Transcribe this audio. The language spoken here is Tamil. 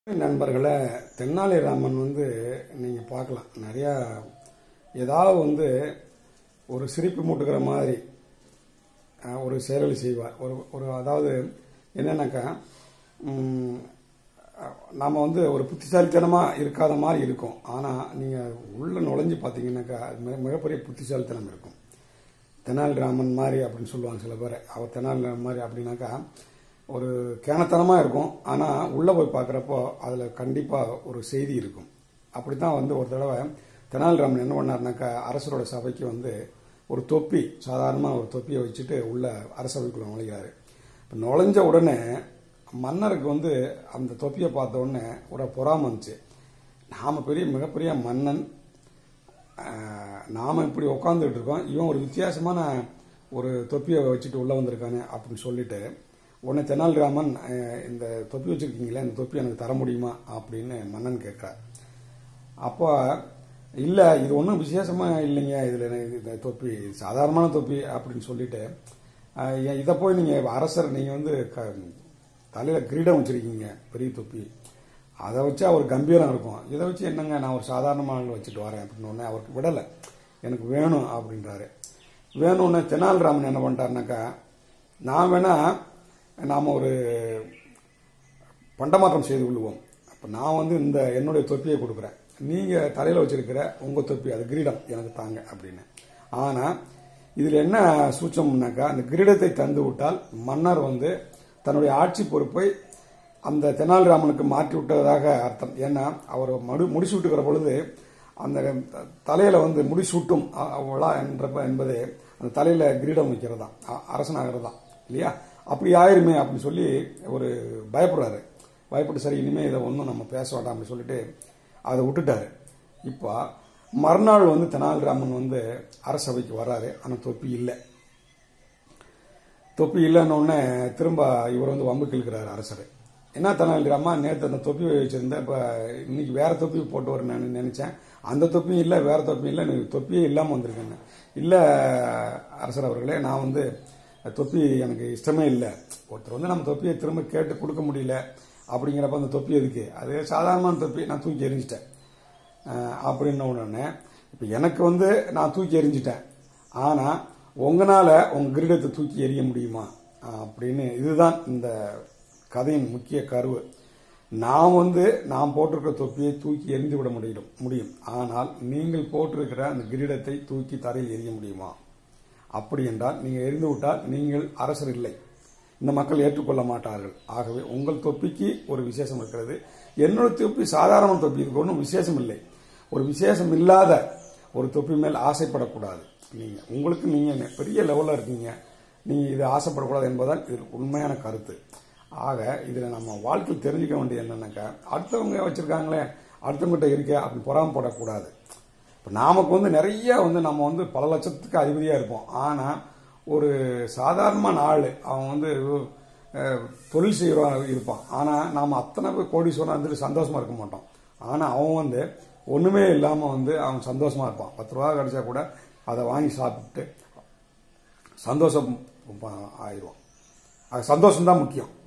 நண்பர்களே தென்னாலிராமன் வந்து நீங்கள் பார்க்கலாம் நிறையா ஏதாவது வந்து ஒரு சிரிப்பு மூட்டுக்கிற மாதிரி அஹ், ஒரு செயல்கள் செய்வார் ஒரு ஒரு அதாவது என்னன்னாக்கா ம், அஹ், நாம வந்து ஒரு புத்திசாலித்தனமாக இருக்காத மாதிரி இருக்கும் ஆனால் நீங்கள் உள்ள நுழைஞ்சு பார்த்தீங்கன்னாக்கா அது மிக- மிகப்பெரிய புத்திசாலித்தனம் இருக்கும் தெனாலிராமன் மாதிரி அப்படின்னு சொல்லுவாங்க சில பேர் அவர் தெனாலிராமன் மாதிரி அப்படின்னாக்கா ஒரு கேனத்தனமாக இருக்கும் ஆனால் உள்ளே போய் பார்க்குறப்போ அதில் கண்டிப்பாக ஒரு செய்தி இருக்கும் அப்படி தான் வந்து ஒரு தடவை தெனாலிராமன் என்ன பண்ணாருனாக்கா அரசரோட சபைக்கு வந்து ஒரு தொப்பி சாதாரணமாக ஒரு தொப்பியை வச்சுட்டு உள்ள அரசவைக்குள்ள நுழைகிறாரு இப்போ நுழைஞ்ச உடனே மன்னருக்கு வந்து அந்த தொப்பியை பார்த்த உடனே ஒரு பொறாம வந்துச்சு நாம பெரிய மிகப்பெரிய மன்னன் ஆஹ், நாம இப்படி உட்காந்துட்டு இருக்கோம் இவன் ஒரு வித்தியாசமான ஒரு தொப்பியை வச்சுட்டு உள்ள வந்திருக்கானே அப்படின்னு சொல்லிட்டு உடனே தெனாலிராமன் ஆஹ், இந்த தொப்பி வச்சிருக்கீங்களே இந்த தொப்பி எனக்கு தர முடியுமா அப்படின்னு மன்னன் கேட்கிறார் அப்போ இல்லை இது ஒன்றும் விசேஷமா இல்லைங்க இதில் இந்த தொப்பி இது சாதாரணமான தொப்பி அப்படின்னு சொல்லிட்டு ஆஹ், ஏன் இதை போய் நீங்கள் அரசர் நீங்கள் வந்து க தலையில் கிரீடம் வச்சிருக்கீங்க பெரிய தொப்பி அதை வச்சு அவர் கம்பீரம் இருக்கும் இதை வச்சு என்னங்க நான் ஒரு சாதாரணமான வச்சுட்டு வரேன் அப்படின்னு உடனே அவருக்கு விடலை எனக்கு வேணும் அப்படின்றாரு வேணும்னு தெனாலிராமன் என்ன பண்ணிட்டாருனாக்கா நான் வேணா நாம் ஒரு பண்டமாற்றம் செய்து கொள்வோம் அப்போ நான் வந்து இந்த என்னுடைய தொப்பியை கொடுக்குறேன் நீங்கள் தலையில் வச்சிருக்கிற உங்கள் தொப்பி அது கிரீடம் எனக்கு தாங்க அப்படின்னு ஆனால் இதில் என்ன சூச்சம்னாக்கா அந்த கிரீடத்தை தந்து விட்டால் மன்னர் வந்து தன்னுடைய ஆட்சி பொறுப்பை அந்த தெனாலிராமனுக்கு மாற்றி விட்டதாக அர்த்தம் ஏன்னா அவர் மடு முடிச்சு விட்டுக்கிற பொழுது அந்த தலையில வந்து முடிசூட்டும் அ- விழா என்ற என்பது அந்த தலையில கிரீடம் வைக்கிறதா அரசனாகிறதா இல்லையா அப்படி ஆயிருமே அப்படின்னு சொல்லி ஒரு பயப்படுறாரு பயப்பட்டு சரி இனிமே இதை ஒன்றும் நம்ம பேச வேண்டாம் அப்படின்னு சொல்லிட்டு அதை விட்டுட்டாரு இப்போ மறுநாள் வந்து தெனாலிராமன் வந்து அரசவைக்கு வர்றாரு ஆனால் தொப்பி இல்லை தொப்பி இல்லைன்ன உடனே திரும்ப இவர் வந்து வம்புக்கு இழுக்கிறாரு அரசர் என்ன தெனாலிராமா நேற்று அந்த தொப்பி வச்சிருந்தேன் இப்போ இன்னைக்கு வேற தொப்பி போட்டு வர நான் நினைச்சேன் அந்த தொப்பியும் இல்லை வேற தொப்பியும் இல்லை எனக்கு தொப்பியே இல்லாமல் வந்திருக்கேன்னு இல்லை அரசர் அவர்களே நான் வந்து தொப்பி எனக்கு இஷ்டமே இல்லை ஒருத்தர் வந்து நம்ம தொப்பியை திரும்ப கேட்டு கொடுக்க முடியல அப்படிங்கிறப்ப அந்த தொப்பி எதுக்கு அது சாதாரணமான தொப்பி நான் தூக்கி எறிஞ்சிட்டேன் அஹ் அப்படின்ன உடனே இப்போ எனக்கு வந்து நான் தூக்கி எறிஞ்சிட்டேன் ஆனால் உங்களால் உங்கள் கிரீடத்தை தூக்கி எறிய முடியுமா அஹ் அப்படின்னு இதுதான் இந்த கதையின் முக்கிய கருவு நான் வந்து நான் போட்டிருக்கிற தொப்பியை தூக்கி எறிந்து விட முடியும் முடியும் ஆனால் நீங்கள் போட்டிருக்கிற அந்த கிரீடத்தை தூக்கி தரையில் எறிய முடியுமா அப்படி என்றால் நீங்கள் எரிந்து விட்டால் நீங்கள் அரசர் இல்லை இந்த மக்கள் ஏற்றுக்கொள்ள மாட்டார்கள் ஆகவே உங்கள் தொப்பிக்கு ஒரு விசேஷம் இருக்கிறது என்னோட தொப்பி சாதாரண தொப்பி இதுக்கு ஒன்றும் விசேஷம் இல்லை ஒரு விசேஷம் இல்லாத ஒரு தொப்பி மேல் ஆசைப்படக்கூடாது நீங்க உங்களுக்கு நீங்க பெரிய லெவல்ல இருக்கீங்க நீங்க இது ஆசைப்படக்கூடாது என்பதுதான் இது உண்மையான கருத்து ஆக இதுல நம்ம வாழ்க்கையில் தெரிஞ்சுக்க வேண்டியது என்னன்னாக்கா அடுத்தவங்க வச்சிருக்காங்களே அடுத்தவங்ககிட்ட இருக்க அப்படி பொறாமப்படக்கூடாது இப்போ நாமக்கு வந்து நிறைய வந்து நம்ம வந்து பல லட்சத்துக்கு அதிபதியாக இருப்போம் ஆனால் ஒரு சாதாரணமான ஆள் அவன் வந்து அஹ், தொழில் செய்கிறவன் இருப்பான் ஆனால் நாம் அத்தனை பேர் கோடீஸ்வரன் வந்துட்டு சந்தோஷமா இருக்க மாட்டோம் ஆனால் அவன் வந்து ஒன்றுமே இல்லாமல் வந்து அவன் சந்தோஷமா இருப்பான் பத்து ரூபா கிடைச்சா கூட அதை வாங்கி சாப்பிட்டு சந்தோஷம் ஆயிடுவான் அது சந்தோஷம் தான் முக்கியம்